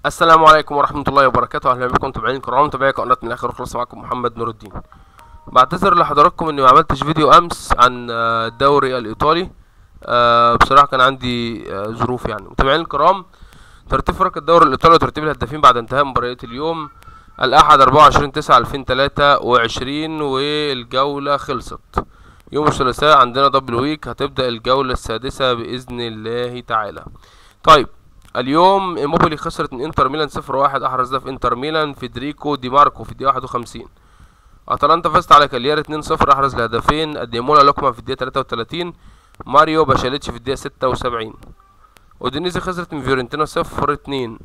السلام عليكم ورحمة الله وبركاته أهلا بكم متابعين الكرام متابعي قناة من الآخر وخلاص معاكم محمد نور الدين بعتذر لحضراتكم إني ما عملتش فيديو أمس عن آه، الدوري الإيطالي آه، بصراحة كان عندي آه، ظروف يعني متابعين الكرام ترتيب فرق الدوري الإيطالي وترتيب الهدافين بعد انتهاء مباريات اليوم الأحد 24 9 2023 والجولة خلصت يوم الثلاثاء عندنا دبل ويك هتبدأ الجولة السادسة بإذن الله تعالى طيب اليوم موبيلي خسرت من انتر ميلان 0 1 احرز ده في انتر ميلان فيدريكو دي ماركو في الدقيقه 51 اتلانتا فازت على كالياري 2 0 احرز الهدفين اديمولا لوكمان في الدقيقه 33 ماريو باشاليتش في الدقيقه 76 اودينيزي خسرت من فيورنتينا 0 2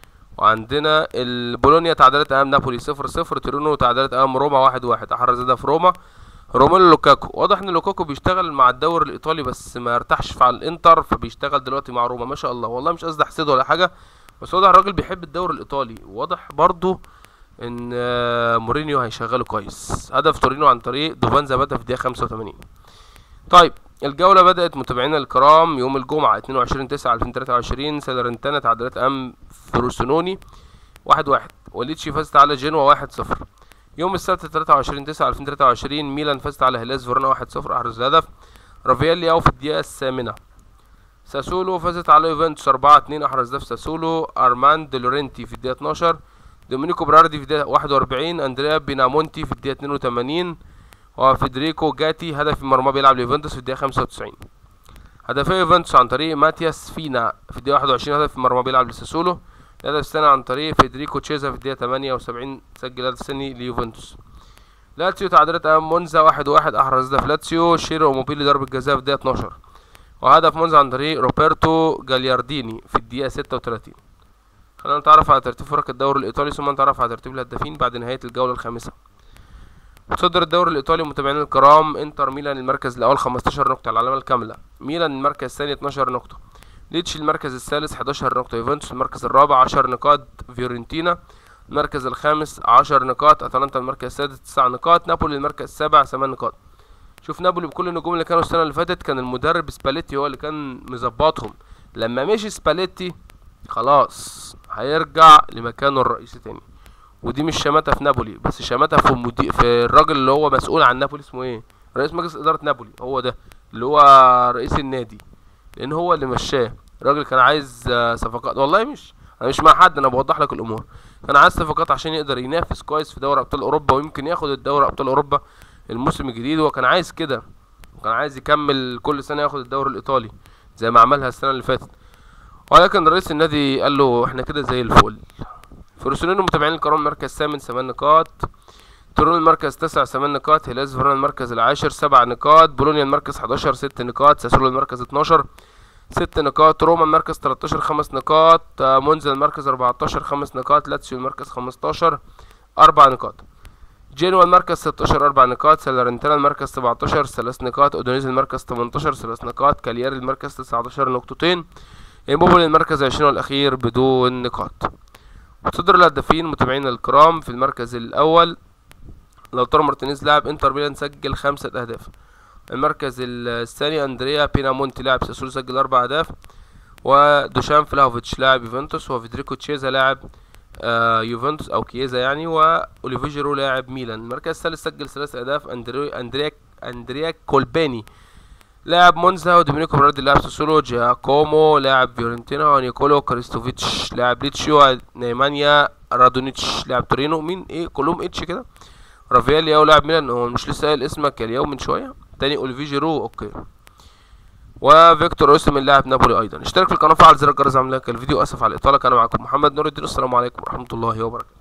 وعندنا البولونيا تعادلت امام نابولي 0 0 تورينو تعادلت امام روما 1 1 احرز ده في روما روميلو لوكاكو واضح ان لوكاكو بيشتغل مع الدوري الايطالي بس ما ارتاحش في على الانتر فبيشتغل دلوقتي مع روما ما شاء الله والله مش قصدي احسده ولا حاجه بس واضح الراجل بيحب الدوري الايطالي واضح برضو ان آه، مورينيو هيشغله كويس هدف تورينو عن طريق دوفانزا بدا في الدقيقه 85 طيب الجولة بدأت متابعينا الكرام يوم الجمعة 22 9 2023 سالرنتانا تعادلت أمام فروسينوني 1 1 وليتشي فازت على جنوا 1 0 يوم السبت 23 9 2023 ميلان فازت على هيلاس فيرونا 1 0 أحرز الهدف رافيالي أو في الدقيقة الثامنة ساسولو فازت على يوفنتوس 4 2 أحرز هدف ساسولو أرماند لورينتي في الدقيقة 12 دومينيكو براردي في الدقيقة 41 أندريا بينامونتي في الدقيقة 82 وفيدريكو جاتي هدف المرمى بيلعب ليوفنتوس في الدقيقة 95 هدفي يوفنتوس عن طريق ماتياس فينا في الدقيقة 21 هدف المرمى بيلعب لساسولو الهدف الثاني عن طريق فيدريكو تشيزا في الدقيقة 78 سجل الهدف الثاني ليوفنتوس لاتسيو تعادلت امام مونزا 1 1 احرز هدف لاتسيو شيرو موبيلي ضربة جزاء في الدقيقة 12 وهدف مونزا عن طريق روبرتو جاليارديني في الدقيقة 36 خلينا نتعرف على ترتيب فرق الدوري الايطالي ثم نتعرف على ترتيب الهدافين بعد نهاية الجولة الخامسة متصدر الدوري الايطالي متابعينا الكرام انتر ميلان المركز الاول 15 نقطة العلامة الكاملة ميلان المركز الثاني 12 نقطة ليتش المركز الثالث 11 نقطة يوفنتوس المركز الرابع 10 نقاط فيورنتينا المركز الخامس 10 نقاط اتلانتا المركز السادس 9 نقاط نابولي المركز السابع 8 نقاط شوف نابولي بكل النجوم اللي كانوا السنة اللي فاتت كان المدرب سباليتي هو اللي كان مظبطهم لما مشي سباليتي خلاص هيرجع لمكانه الرئيسي تاني ودي مش شماتة في نابولي بس شماتة في المدير في الراجل اللي هو مسؤول عن نابولي اسمه ايه رئيس مجلس اداره نابولي هو ده اللي هو رئيس النادي لان هو اللي مشاه الراجل كان عايز آه، صفقات والله مش انا مش مع حد انا بوضح لك الامور كان عايز صفقات عشان يقدر ينافس كويس في دوري ابطال اوروبا ويمكن ياخد الدوري ابطال اوروبا الموسم الجديد هو كان عايز كده وكان عايز يكمل كل سنه ياخد الدوري الايطالي زي ما عملها السنه اللي فاتت ولكن رئيس النادي قال له احنا كده زي الفل فروسينونو متابعين الكرام مركز ثامن ثمان نقاط تورون المركز تسع ثمان نقاط هيلاس فيرونا المركز العاشر سبع نقاط بولونيا المركز 11 ست نقاط ساسولو المركز 12 ست نقاط روما المركز 13 خمس نقاط آه، مونزا المركز 14 خمس نقاط لاتسيو المركز 15 أربع نقاط جينوا المركز 16 أربع نقاط سالرنتانا المركز 17 ثلاث نقاط أودونيزي المركز 18 ثلاث نقاط كالياري المركز 19 نقطتين إيموبولي المركز 20 والأخير بدون نقاط متصدر الهدافين متابعينا الكرام في المركز الأول لوتارو مارتينيز لاعب انتر ميلان سجل خمسة أهداف المركز الثاني أندريا بينامونتي لاعب ساسولو سجل أربع أهداف ودوشان فلاوفيتش لاعب يوفنتوس وفيدريكو تشيزا لاعب آه يوفنتوس أو كييزا يعني وأوليفي جيرو لاعب ميلان المركز الثالث سجل ثلاث أهداف أندريا أندريا أندريا كولباني لاعب مونزا ودومينيكو براردي لاعب ساسولو جاكومو لاعب فيورنتينا ونيكولو كريستوفيتش لاعب ليتشيو نيمانيا رادونيتش لاعب تورينو مين ايه كلهم اتش كده رافيالي او لاعب ميلان هو مش لسه قايل اسمك اليوم من شويه تاني اوليفي جيرو اوكي وفيكتور اوسيمين لاعب نابولي ايضا اشترك في القناه وفعل زر الجرس عشان لك الفيديو اسف على الاطاله كان معكم محمد نور الدين السلام عليكم ورحمه الله وبركاته